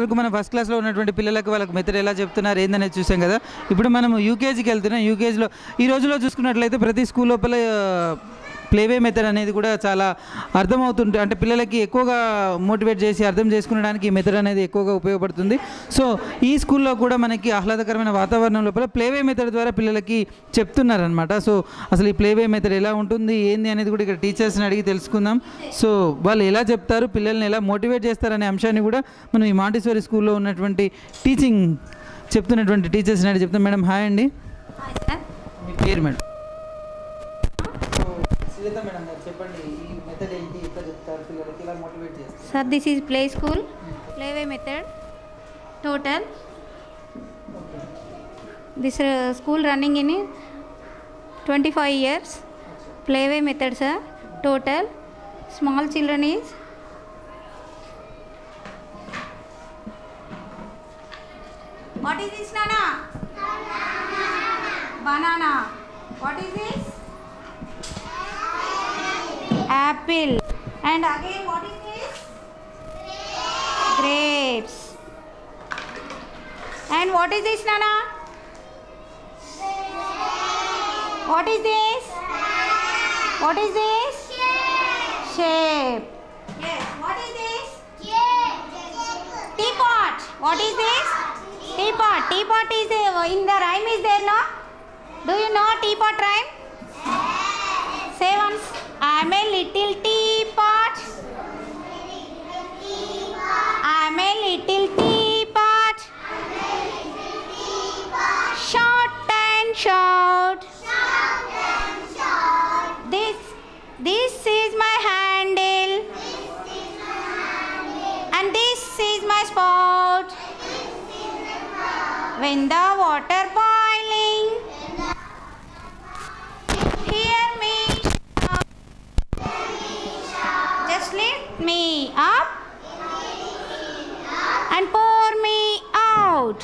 వరకు మనం ఫస్ట్ క్లాస్లో ఉన్నటువంటి పిల్లలకు వాళ్ళకి మెథడ్ ఎలా చెప్తున్నారు ఏందనేది చూసాం కదా ఇప్పుడు మనం యూకేజీకి వెళ్తున్నాం యూకేజీలో ఈ రోజులో చూసుకున్నట్లయితే ప్రతి స్కూల్ లోపల ప్లేవే మెథడ్ అనేది కూడా చాలా అర్థమవుతుంటే అంటే పిల్లలకి ఎక్కువగా మోటివేట్ చేసి అర్థం చేసుకునడానికి ఈ మెథడ్ అనేది ఎక్కువగా ఉపయోగపడుతుంది సో ఈ స్కూల్లో కూడా మనకి ఆహ్లాదకరమైన వాతావరణం లోపల ప్లేవే మెథడ్ ద్వారా పిల్లలకి చెప్తున్నారనమాట సో అసలు ఈ ప్లేవే మెథడ్ ఎలా ఉంటుంది ఏంది అనేది కూడా ఇక్కడ టీచర్స్ని అడిగి తెలుసుకుందాం సో వాళ్ళు ఎలా చెప్తారు పిల్లల్ని ఎలా మోటివేట్ చేస్తారనే అంశాన్ని కూడా మనం ఈ మాంటిస్వరి స్కూల్లో ఉన్నటువంటి టీచింగ్ చెప్తున్నటువంటి టీచర్స్ని అడిగి చెప్తాం మేడం హాయ్ అండి మీ పేరు మేడం సుజాత మేడం గారు చెప్పండి ఈ మెథడ్ ఏంటి ఎట్లా చెప్తారు పిల్లలకి ఎలా మోటివేట్ చేస్తారు Sir, this is play school, playway method, total. This uh, school running in 25 years. Playway method, sir, total. Small children is What is this, Nana? Banana. What is this? Apple. And again, what is this? Grapes. And what is this, Nana? What is this? What is this? Shape. Yes. What is this? Teapot. What is this? Teapot. Teapot is uh, in the rhyme is there, no? Do you know teapot rhyme? Say once. I'm a little teapot. I'm a little teapot. Short and short. This this is my handle. And this is my spout. When the water boiling, hear me shout. Just lift me up and pour me out.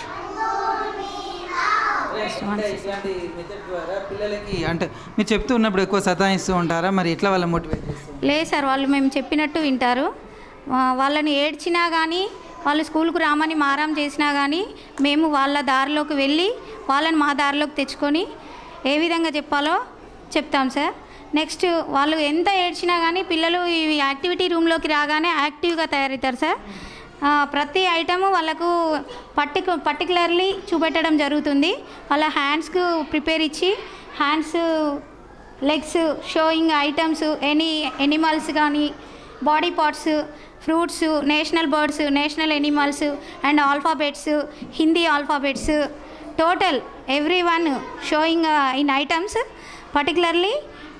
అంటే ఇట్లాంటి method ద్వారా పిల్లలకి అంటే మీరు చెప్తూ ఉన్నప్పుడు ఎక్కువ సతాయిస్తూ ఉంటారా మరి ఎట్లా వాళ్ళ మోటివేట్ చేస్తారు లేదు సార్ వాళ్ళు మేము చెప్పినట్టు వింటారు వా- వాళ్ళని ఏడ్చినా కానీ వాళ్ళు స్కూల్కు రామని మారం చేసినా కానీ మేము వాళ్ళ దారిలోకి వెళ్ళి వాళ్ళని మా దారిలోకి తెచ్చుకొని ఏ విధంగా చెప్పాలో చెప్తాం సార్ నెక్స్ట్ వాళ్ళు ఎంత ఏడ్చినా కానీ పిల్లలు ఈ యాక్టివిటీ రూమ్లోకి రాగానే యాక్టివ్గా తయారవుతారు సార్ ఆ, ప్రతి ఐటము వాళ్ళకు పర్టికు పర్టికులర్లీ చూపెట్టడం జరుగుతుంది వాళ్ళ హ్యాండ్స్కు ప్రిపేర్ ఇచ్చి hands legs showing items any animals కానీ body parts fruits national birds national animals and alphabets Hindi alphabets total every one showing in items particularly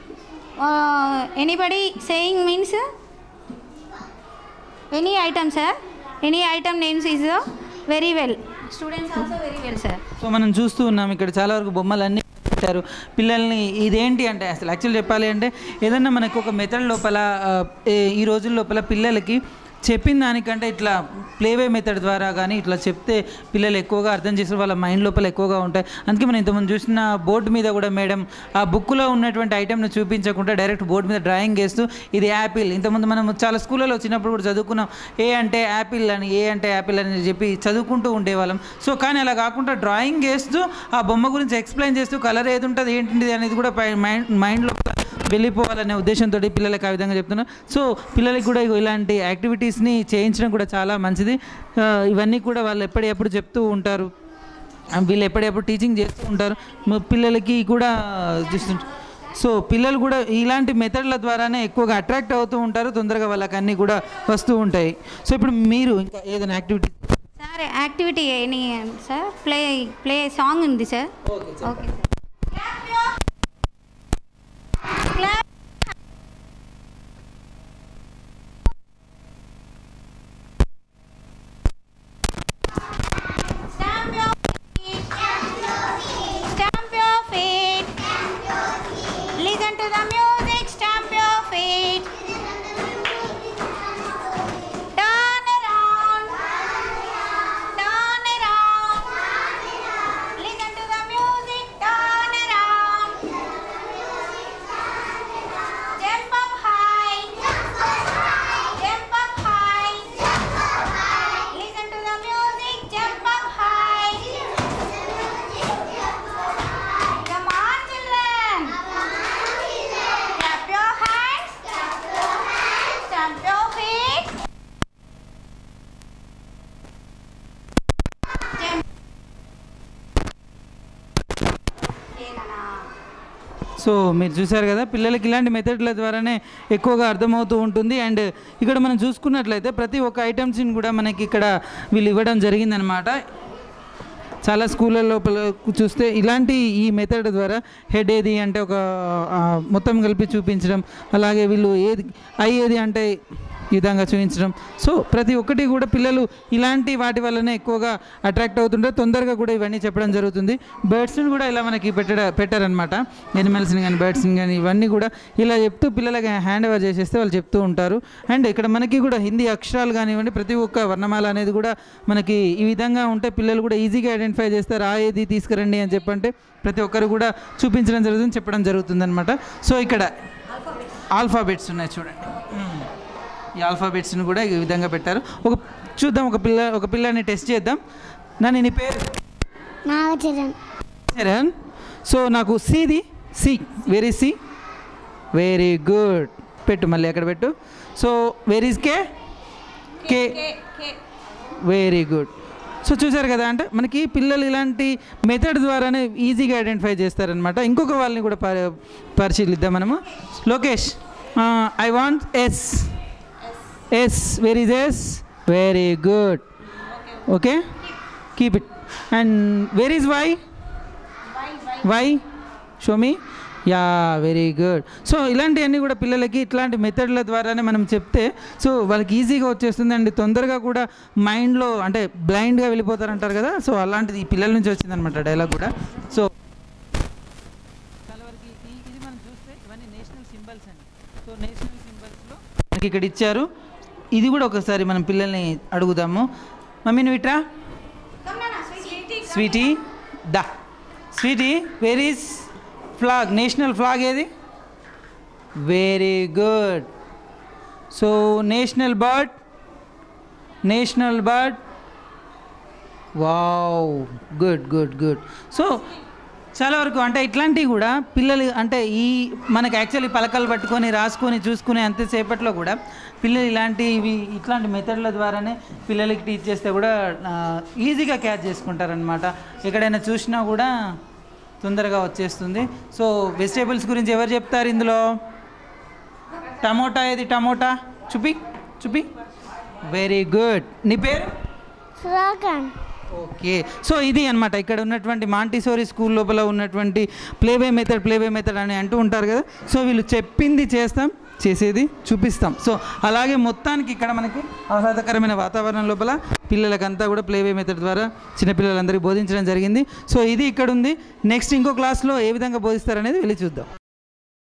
anybody saying means any item sir any item names is very well students also very well sir so మనం చూస్తూ ఉన్నాం ఇక్కడ చాలా వరకు బొమ్మలు అన్నీ పెట్టారు పిల్లల్ని ఇదేంటి అంటే అసలు యాక్చువల్ చెప్పాలి అంటే ఏదన్నా మనకు ఒక మెథడ్ లోపల ఆ, ఏ- ఈ రోజుల లోపల పిల్లలకి చెప్పిన దానికంటే ఇట్లా ప్లేవే మెథడ్ ద్వారా కానీ ఇట్లా చెప్తే పిల్లలు ఎక్కువగా అర్థం చేసిన వాళ్ళ మైండ్ లోపల ఎక్కువగా ఉంటాయి అందుకే మనం ఇంతకుముందు చూసిన బోర్డు మీద కూడా మేడం ఆ బుక్లో ఉన్నటువంటి ఐటెంను చూపించకుండా డైరెక్ట్ బోర్డు మీద డ్రాయింగ్ వేస్తూ ఇది యాపిల్ ఇంతకుముందు మనం చాలా స్కూళ్ళలో వచ్చినప్పుడు కూడా చదువుకున్నాం ఏ అంటే యాపిల్ అని ఏ అంటే యాపిల్ అని చెప్పి చదువుకుంటూ ఉండేవాళ్ళం సో కానీ అలా కాకుండా డ్రాయింగ్ వేస్తూ ఆ బొమ్మ గురించి ఎక్స్ప్లెయిన్ చేస్తూ కలర్ ఏది ఉంటుంది ఏంటిది అనేది కూడా పై- మైండ్ మైండ్లో వెళ్ళిపోవాలనే ఉద్దేశంతో పిల్లలకి ఆ విధంగా చెప్తున్నా సో పిల్లలకి కూడా ఇగో ఇలాంటి యాక్టివిటీస్ని చేయించడం కూడా చాలా మంచిది ఆ, ఇవన్నీ కూడా వాళ్ళు ఎప్పటికప్పుడు చెప్తూ ఉంటారు ఆ, వీళ్ళు ఎప్పటికప్పుడు టీచింగ్ చేస్తూ ఉంటారు మ- పిల్లలకి కూడా చూస్తుంటారు సో పిల్లలు కూడా ఇలాంటి మెథడ్ల ద్వారానే ఎక్కువగా అట్రాక్ట్ అవుతూ ఉంటారు తొందరగా వాళ్ళకి అన్నీ కూడా వస్తూ ఉంటాయి సో ఇప్పుడు మీరు ఇంకా ఏదైనా activity sir activity any sir play play song ఉంది sir okay okay clap Stamp your feet. Stamp your feet. Listen to the music. Stamp your feet. Turn around. Turn around. Listen to the music. Turn so మీరు చూశారు కదా పిల్లలకి ఇలాంటి మెథడ్ల ద్వారానే ఎక్కువగా అర్థమవుతూ ఉంటుంది అండ్ ఇక్కడ మనం చూసుకున్నట్లయితే ప్రతి ఒక్క ఐటమ్స్ని కూడా మనకి ఇక్కడ వీళ్ళు ఇవ్వడం జరిగిందనమాట చాలా స్కూళ్ళ లోపల చూస్తే ఇలాంటి ఈ మెథడ్ ద్వారా హెడ్ ఏది అంటే ఒక ఆ, మొత్తం కలిపి చూపించడం అలాగే వీళ్ళు ఏది ఐ ఏది అంటే ఈ విధంగా చూపించడం సో ప్రతి ఒక్కటి కూడా పిల్లలు ఇలాంటి వాటి వల్లనే ఎక్కువగా అట్రాక్ట్ అవుతుంటారు తొందరగా కూడా ఇవన్నీ చెప్పడం జరుగుతుంది బర్డ్స్ని కూడా ఇలా మనకి పెట్టడ పెట్టారనమాట ఎనిమల్స్ని కానీ బర్డ్స్ని కానీ ఇవన్నీ కూడా ఇలా చెప్తూ పిల్లలకి హ్యాండ్ ఓవర్ చేసేస్తే వాళ్ళు చెప్తూ ఉంటారు అండ్ ఇక్కడ మనకి కూడా హిందీ అక్షరాలు కానివ్వండి ప్రతి ఒక్క వర్ణమాల అనేది కూడా మనకి ఈ విధంగా ఉంటే పిల్లలు కూడా ఈజీగా ఐడెంటిఫై చేస్తారు ఆ ఏది తీసుకురండి అని చెప్పంటే ప్రతి ఒక్కరు కూడా చూపించడం జరుగుతుంది చెప్పడం జరుగుతుంది అనమాట సో ఇక్కడ ఆల్ఫాబెట్స్ ఉన్నాయి చూడండి మ్మ్. ఈ ఆల్ఫాబెట్స్ని కూడా ఈ విధంగా పెట్టారు ఒక చూద్దాం ఒక పిల్ల ఒక పిల్లని టెస్ట్ చేద్దాం నన్ను నీ పేరు నాగచరణ్ చరణ్ సో నాకు సిది C very C very good పెట్టు మళ్ళీ ఎక్కడ పెట్టు so very K K very good so చూసారు కదా అంటే మనకి పిల్లలు ఇలాంటి మెథడ్ ద్వారానే ఈజీగా ఐడెంటిఫై చేస్తారనమాట ఇంకొక వాళ్ళని కూడా పరి- పరిశీలిద్దాం మనము Lokesh I want S S very is S very good okay keep it and where is Y Y show me yeah very good so ఇలాంటివన్నీ కూడా పిల్లలకి ఇట్లాంటి మెథడ్ల ద్వారానే మనం చెప్తే సో వాళ్ళకి ఈజీగా వచ్చేస్తుంది అండ్ తొందరగా కూడా మైండ్లో అంటే బ్లైండ్గా వెళ్ళిపోతారంటారు కదా సో అలాంటిది ఈ పిల్లల నుంచి వచ్చిందనమాట డైలాగ్ కూడా సో చాలా వరకు ఈ- ఇది మనం చూస్తే ఇవన్నీ నేషనల్ సింబల్స్ అండి సో నేషనల్ సింబల్స్లో మనకి ఇక్కడ ఇచ్చారు ఇది కూడా ఒకసారి మనం పిల్లల్ని అడుగుదాము మమ్మీ నువ్వు ఇట్రా స్వీటీ దా sweetie where is flag national flag ఏది very good so national bird national bird wow good good good so చాలా వరకు అంటే ఇట్లాంటివి కూడా పిల్లలు అంటే ఈ మనకి యాక్చువల్లీ పలకలు పట్టుకొని రాసుకొని చూసుకునే అంతసేపట్లో కూడా పిల్లలు ఇలాంటివి ఇట్లాంటి మెథడ్ల ద్వారానే పిల్లలకి టీచ్ చేస్తే కూడా ఆ, ఈజీగా క్యాచ్ చేసుకుంటారనమాట ఎక్కడైనా చూసినా కూడా తొందరగా వచ్చేస్తుంది సో వెజిటేబుల్స్ గురించి ఎవరు చెప్తారు ఇందులో టమోటా ఏది టమోటా చూపి చూపి వెరీ గుడ్ నీ పేరు సుధాకర్ ఓకే సో ఇది అన్నమాట ఇక్కడ ఉన్నటువంటి మాంటిసోరీ స్కూల్ లోపల ఉన్నటువంటి ప్లేవే మెథడ్ ప్లేవే మెథడ్ అని అంటూ ఉంటారు కదా సో వీళ్ళు చెప్పింది చేస్తాం చేసేది చూపిస్తాం సో అలాగే మొత్తానికి ఇక్కడ మనకి ఆహ్లాదకరమైన వాతావరణం లోపల పిల్లలకంతా కూడా ప్లేవే మెథడ్ ద్వారా చిన్నపిల్లలందరికీ బోధించడం జరిగింది సో ఇది ఇక్కడ ఉంది నెక్స్ట్ ఇంకో క్లాస్లో ఏ విధంగా బోధిస్తారనేది వెళ్ళి చూద్దాం